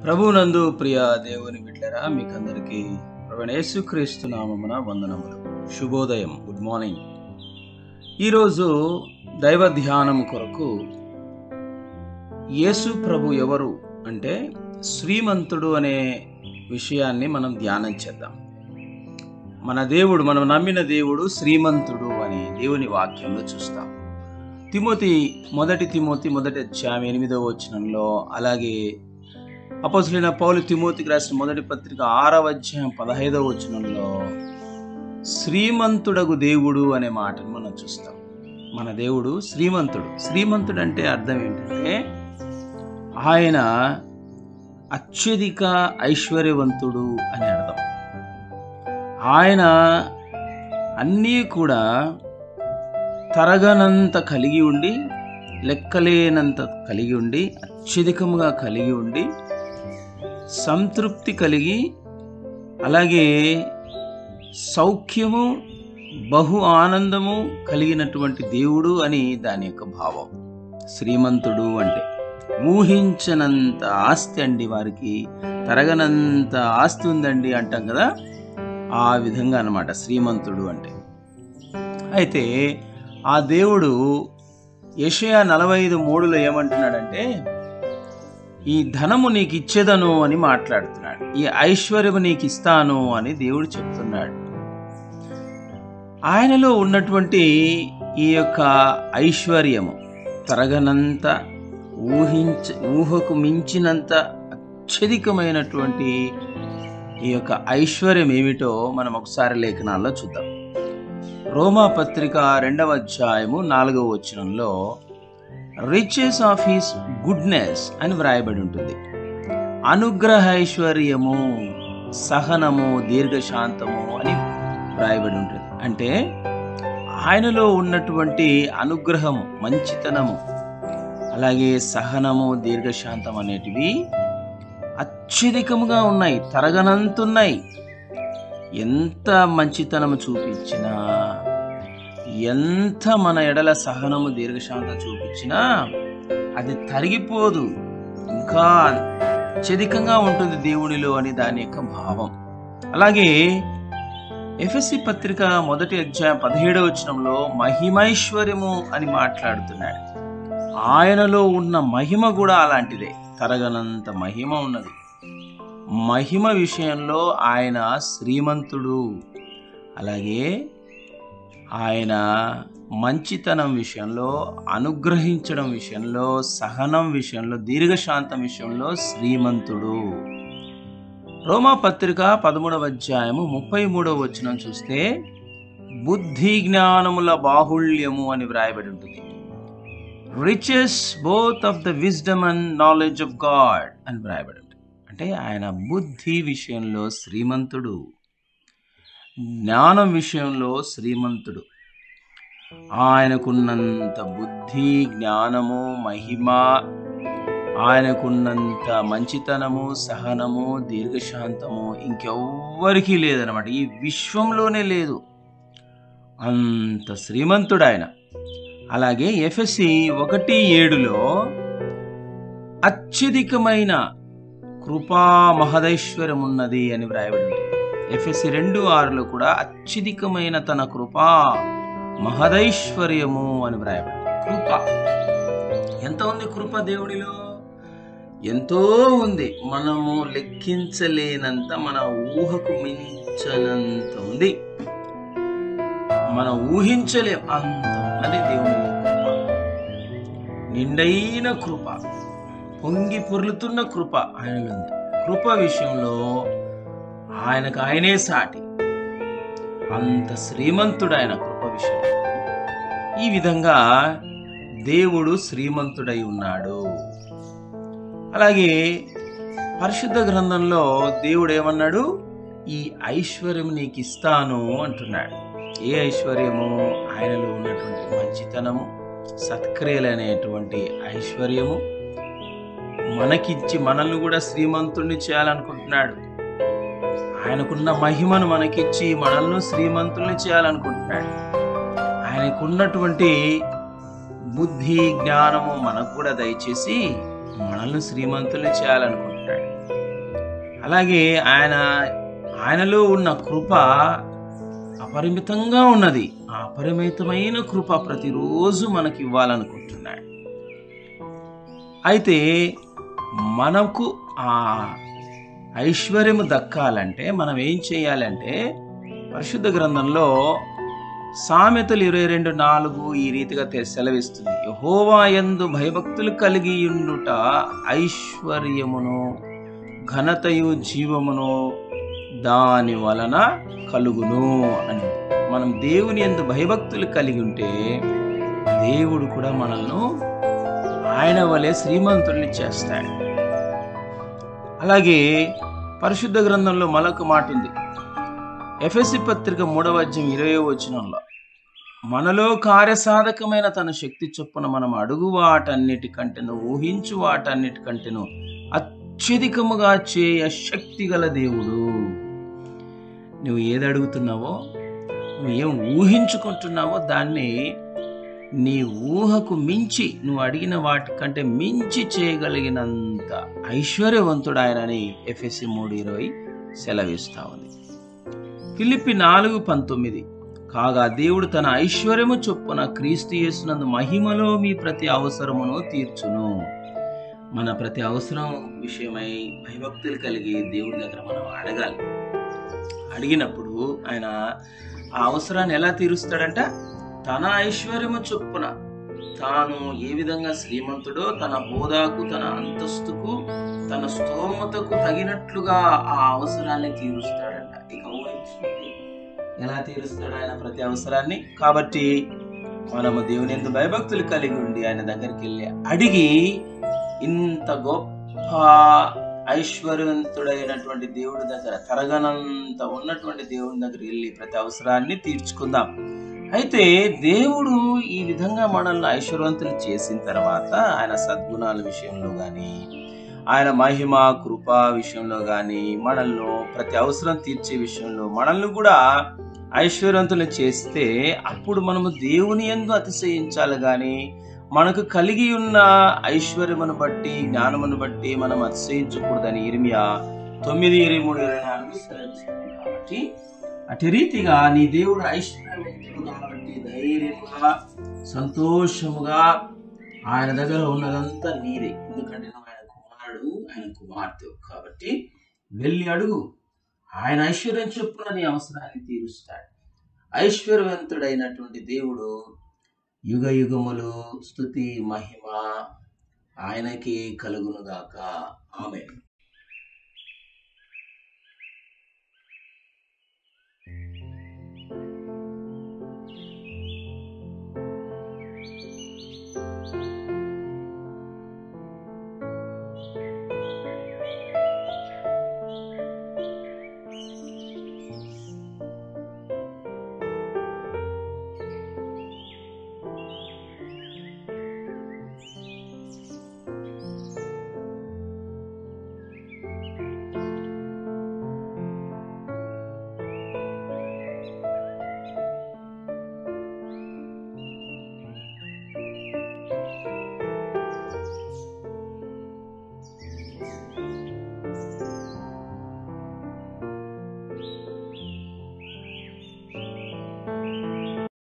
ప్రభునందు ప్రియ దేవుని బిడ్డరా మీకందరికీ యేసుక్రీస్తు నామమున వందనములు శుభోదయం గుడ్ మార్నింగ్ ఈరోజు దైవ ధ్యానం కొరకు యేసు ప్రభు ఎవరు అంటే శ్రీమంతుడు అనే విషయాన్ని మనం ధ్యానం చేద్దాం మన దేవుడు మనం నమ్మిన దేవుడు శ్రీమంతుడు అని దేవుని వాక్యంలో చూస్తాం తిమోతి మొదటి తిమోతి మొదటి అధ్యాయం ఎనిమిదవ వచనంలో అలాగే అపోసులైన పౌలు తిమోతికి రాసిన మొదటి పత్రిక ఆరవ అధ్యాయం పదహైదవ వచనంలో శ్రీమంతుడగు దేవుడు అనే మాటను మనం చూస్తాం మన దేవుడు శ్రీమంతుడు శ్రీమంతుడు అంటే అర్థం ఏంటంటే ఆయన అత్యధిక ఐశ్వర్యవంతుడు అని అర్థం ఆయన అన్నీ కూడా తరగనంత కలిగి ఉండి లెక్కలేనంత కలిగి ఉండి అత్యధికముగా కలిగి ఉండి సంతృప్తి కలిగి అలాగే సౌఖ్యము బహు ఆనందము కలిగినటువంటి దేవుడు అని దాని యొక్క భావం శ్రీమంతుడు అంటే ఊహించనంత ఆస్తి అండి వారికి తరగనంత ఆస్తి ఉందండి అంటాం కదా ఆ విధంగా అన్నమాట శ్రీమంతుడు అంటే అయితే ఆ దేవుడు యషయా నలభై ఐదు మూడులో ఏమంటున్నాడంటే ఈ ధనము నీకు ఇచ్చేదను అని మాట్లాడుతున్నాడు ఈ ఐశ్వర్యము నీకు ఇస్తాను అని దేవుడు చెప్తున్నాడు ఆయనలో ఉన్నటువంటి ఈ యొక్క ఐశ్వర్యము తరగనంత ఊహించ ఊహకు మించినంత అత్యధికమైనటువంటి ఈ యొక్క ఐశ్వర్యం ఏమిటో మనం ఒకసారి లేఖనాల్లో చూద్దాం రోమా పత్రిక రెండవ అధ్యాయము నాలుగవ వచనంలో రిచెస్ ఆఫ్ హిస్ గుడ్నెస్ అని వ్రాయబడి ఉంటుంది అనుగ్రహ ఐశ్వర్యము సహనము దీర్ఘశాంతము అని వ్రాయబడి ఉంటుంది అంటే ఆయనలో ఉన్నటువంటి అనుగ్రహము మంచితనము అలాగే సహనము దీర్ఘశాంతం అనేటివి అత్యధికముగా ఉన్నాయి తరగనంతున్నాయి ఎంత మంచితనము చూపించినా ఎంత మన ఎడల సహనము దీర్ఘశాంతం చూపించినా అది తరిగిపోదు ఇంకా అత్యధికంగా ఉంటుంది దేవునిలో అని దాని యొక్క భావం అలాగే ఎఫ్ఎస్సి పత్రిక మొదటి అధ్యాయం పదిహేడవ వచనంలో మహిమైశ్వర్యము అని మాట్లాడుతున్నాడు ఆయనలో ఉన్న మహిమ కూడా అలాంటిదే తరగనంత మహిమ ఉన్నది మహిమ విషయంలో ఆయన శ్రీమంతుడు అలాగే ఆయన మంచితనం విషయంలో అనుగ్రహించడం విషయంలో సహనం విషయంలో దీర్ఘశాంతం విషయంలో శ్రీమంతుడు రోమా పత్రిక పదమూడవ అధ్యాయము ముప్పై మూడవ వచనం చూస్తే బుద్ధి జ్ఞానముల బాహుళ్యము అని వ్రాయబడి ఉంటుంది riches both of the wisdom and knowledge of God అని వ్రాయబడి ఉంటుంది అంటే ఆయన బుద్ధి విషయంలో శ్రీమంతుడు జ్ఞానం విషయంలో శ్రీమంతుడు ఆయనకున్నంత బుద్ధి జ్ఞానము మహిమ ఆయనకున్నంత మంచితనము సహనము దీర్ఘశాంతము ఇంకెవ్వరికీ లేదనమాట ఈ విశ్వంలోనే లేదు అంత శ్రీమంతుడు ఆయన అలాగే ఎఫ్ఎస్సి ఒకటి ఏడులో అత్యధికమైన కృపా మహదైశ్వర్యం ఉన్నది అని వ్రాయబడి ఉంటుంది ఎఫ్ఎస్సి రెండు ఆరులో కూడా అత్యధికమైన తన కృపా మహదైశ్వర్యము అని వ్రాయబడి కృప ఎంత ఉంది కృప దేవుడిలో ఎంతో ఉంది మనము లెక్కించలేనంత మన ఊహకు మించనంత ఉంది మనం ఊహించలేం అంత ఉన్నది దేవుని కృప నిండైన కృప పొంగి పొర్లుతున్న కృప ఆయనలో ఉంది కృప విషయంలో ఆయనకు ఆయనే సాటి అంత శ్రీమంతుడు ఆయన కృప విషయం ఈ విధంగా దేవుడు శ్రీమంతుడై ఉన్నాడు అలాగే పరిశుద్ధ గ్రంథంలో దేవుడు ఏమన్నాడు ఈ ఐశ్వర్యం నీకు ఇస్తాను అంటున్నాడు ఏ ఐశ్వర్యము ఆయనలో ఉన్నటువంటి మంచితనము సత్క్రియలనేటువంటి ఐశ్వర్యము మనకిచ్చి మనల్ని కూడా శ్రీమంతుణ్ణి చేయాలనుకుంటున్నాడు ఆయనకున్న మహిమను మనకిచ్చి మనల్ని శ్రీమంతుల్ని చేయాలనుకుంటున్నాడు ఆయనకున్నటువంటి బుద్ధి జ్ఞానము మనకు కూడా దయచేసి మనల్ని శ్రీమంతుల్ని చేయాలనుకుంటున్నాడు అలాగే ఆయన ఆయనలో ఉన్న కృప అపరిమితంగా ఉన్నది ఆ అపరిమితమైన కృప ప్రతిరోజు మనకి ఇవ్వాలనుకుంటున్నాడు అయితే మనకు ఆ ఐశ్వర్యము దక్కాలంటే మనం ఏం చేయాలంటే పరిశుద్ధ గ్రంథంలో సామెతలు ఇరవై రెండు నాలుగు ఈ రీతిగా తె- సెలవిస్తుంది యహోవా యందు భయభక్తులు కలిగి ఉండుట ఐశ్వర్యమును ఘనతయు జీవమును దాని వలన కలుగును అని మనం దేవుని యందు భయభక్తులు కలిగి ఉంటే దేవుడు కూడా మనల్ని ఆయన వలె శ్రీమంతుల్ని చేస్తాడు అలాగే పరిశుద్ధ గ్రంథంలో మరొక మాట ఉంది ఎఫెసి పత్రిక మూడవ అధ్యాయం ఇరవై వచనంలో మనలో కార్యసాధకమైన తన శక్తి చొప్పున మనం అడుగు వాటన్నిటికంటేను ఊహించు వాటన్నిటికంటేను అత్యధికముగా చేయ శక్తి గల దేవుడు నువ్వు ఏది అడుగుతున్నావో నువ్వు ఏం ఊహించుకుంటున్నావో దాన్ని నీ ఊహకు మించి నువ్వు అడిగిన వాటికంటే మించి చేయగలిగినంత ఐశ్వర్యవంతుడు ఆయనని ఎఫ్ఎస్సి మూడు ఇరవై సెలవిస్తా ఉంది ఫిలిప్పి నాలుగు పంతొమ్మిది కాగా దేవుడు తన ఐశ్వర్యము చొప్పున క్రీస్తు యేసునందు మహిమలో మీ ప్రతి అవసరమును తీర్చును మన ప్రతి అవసరం విషయమై భయభక్తులు కలిగి దేవుడి దగ్గర మనం అడగాలి అడిగినప్పుడు ఆయన ఆ అవసరాన్ని ఎలా తీరుస్తాడంట తన ఐశ్వర్యము చొప్పున తాను ఏ విధంగా శ్రీమంతుడో తన హోదాకు తన అంతస్తుకు తన స్తోమతకు తగినట్లుగా ఆ అవసరాన్ని తీరుస్తాడంట ఇక ఊహించుకోండి ఎలా తీరుస్తాడు ఆయన ప్రతి అవసరాన్ని కాబట్టి మనము దేవుని ఎందు భయభక్తులు కలిగి ఉండి ఆయన దగ్గరికి వెళ్ళి అడిగి ఇంత గొప్ప ఐశ్వర్యవంతుడైనటువంటి దేవుడి దగ్గర తరగనంత ఉన్నటువంటి దేవుని దగ్గరికి వెళ్ళి ప్రతి అవసరాన్ని తీర్చుకుందాం అయితే దేవుడు ఈ విధంగా మనల్ని ఐశ్వర్యవంతులు చేసిన తర్వాత ఆయన సద్గుణాల విషయంలో కానీ ఆయన మహిమ కృప విషయంలో కానీ మనల్ని ప్రతి అవసరం తీర్చే విషయంలో మనల్ని కూడా ఐశ్వర్యవంతులు చేస్తే అప్పుడు మనము దేవుని ఎందు అతిశయించాలి కానీ మనకు కలిగి ఉన్న ఐశ్వర్యమును బట్టి జ్ఞానమును బట్టి మనం అతిశయించకూడదని ఇర్మియా తొమ్మిది ఇరవై మూడు ఇరవై నాలుగు సెలవిస్తుంది కాబట్టి అటు రీతిగా నీ దేవుడు ఐశ్వర్యవంతుడు కాబట్టి ధైర్యముగా సంతోషముగా ఆయన దగ్గర ఉన్నదంతా నీదే ఎందుకంటే నువ్వు ఆయన కుమారుడు ఆయన కుమార్తె కాబట్టి వెళ్ళి అడుగు ఆయన ఐశ్వర్యం చొప్పున నీ అవసరాన్ని తీరుస్తాడు ఐశ్వర్యవంతుడైనటువంటి దేవుడు యుగ యుగములు స్థుతి మహిమ ఆయనకి కలుగునుగాక ఆమె